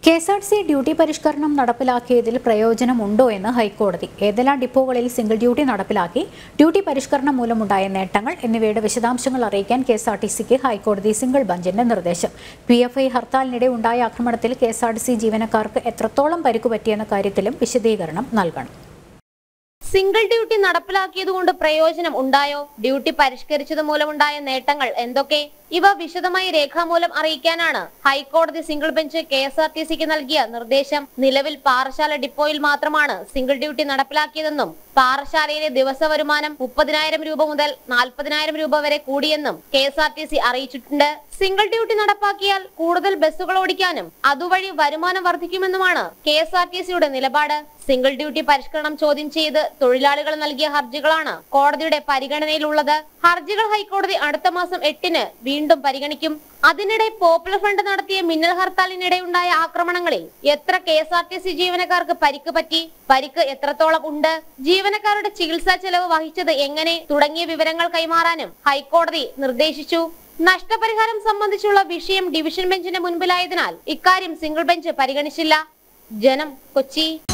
K S R C duty പരിഷ്കരണം നടപ്പിലാക്കിയതിൽ പ്രയോജനമുണ്ടോ എന്ന് ഹൈക്കോടതി ഏതെല്ലാം ഡിപ്പോകളിൽ സിംഗിൾ ഡ്യൂട്ടി നടപ്പിലാക്കി ഡ്യൂട്ടി പരിഷ്കരണം മൂലമുണ്ടായ നേട്ടങ്ങൾ എന്നിവയുടെ വിശദാംശങ്ങൾ അറിയിക്കാൻ കെ എസ് ആർ ടി സിക്ക് ഹൈക്കോടതി സിംഗിൾ ബഞ്ചിന്റെ നിർദ്ദേശം പി എഫ് ഐ ഹർത്താലിനിടെ ഉണ്ടായ ആക്രമണത്തിൽ K S R T C ജീവനക്കാർക്ക് എത്രത്തോളം പരിക്കുപറ്റിയെന്ന കാര്യത്തിലും വിശദീകരണം നൽകണം സിംഗിൾ ഡ്യൂട്ടി നടപ്പിലാക്കിയതുകൊണ്ട് പ്രയോജനം ഉണ്ടായോ ഡ്യൂട്ടി പരിഷ്കരിച്ചത് മൂലമുണ്ടായ നേട്ടങ്ങൾ എന്തൊക്കെ ഇവ വിശദമായി രേഖാമൂലം അറിയിക്കാനാണ് ഹൈക്കോടതി single bench K S R T സിക്ക് നൽകിയ നിർദ്ദേശം നിലവിൽ പാറശാല ഡിപ്പോയിൽ മാത്രമാണ് സിംഗിൾ ഡ്യൂട്ടി നടപ്പിലാക്കിയതെന്നും പാറശാലയിലെ ദിവസ വരുമാനം മുപ്പതിനായിരം രൂപ മുതൽ നാൽപ്പതിനായിരം രൂപ വരെ കൂടിയെന്നും K S R T C അറിയിച്ചിട്ടുണ്ട് സിംഗിൾ ഡ്യൂട്ടി നടപ്പാക്കിയാൽ കൂടുതൽ ബസ്സുകൾ ഓടിക്കാനും അതുവഴി വരുമാനം വർദ്ധിക്കുമെന്നുമാണ് കെ എസ് ആർ ടി സിയുടെ നിലപാട് സിംഗിൾ ഡ്യൂട്ടി പരിഷ്കരണം ചോദ്യം ചെയ്ത് തൊഴിലാളികൾ നൽകിയ ഹർജികളാണ് കോടതിയുടെ പരിഗണനയിലുള്ളത് ഹർജികൾ ഹൈക്കോടതി അടുത്ത മാസം എട്ടിന് വീണ്ടും പരിഗണിക്കും അതിനിടെ പോപ്പുലർ ഫ്രണ്ട് നടത്തിയ മിന്നൽ ഹർത്താലിനിടെ ഉണ്ടായ ആക്രമണങ്ങളിൽ എത്ര K S R T C ജീവനക്കാർക്ക് പരിക്ക് പറ്റി പരിക്ക് എത്രത്തോളം ഉണ്ട് ജീവനക്കാരുടെ ചികിത്സാ ചെലവ് വഹിച്ചത് എങ്ങനെ തുടങ്ങിയ വിവരങ്ങൾ കൈമാറാനും ഹൈക്കോടതി നിർദ്ദേശിച്ചു നഷ്ടപരിഹാരം സംബന്ധിച്ചുള്ള വിഷയം ഡിവിഷൻ ബെഞ്ചിന് മുൻപിലായതിനാൽ ഇക്കാര്യം സിംഗിൾ ബെഞ്ച് പരിഗണിച്ചില്ല ജനം കൊച്ചി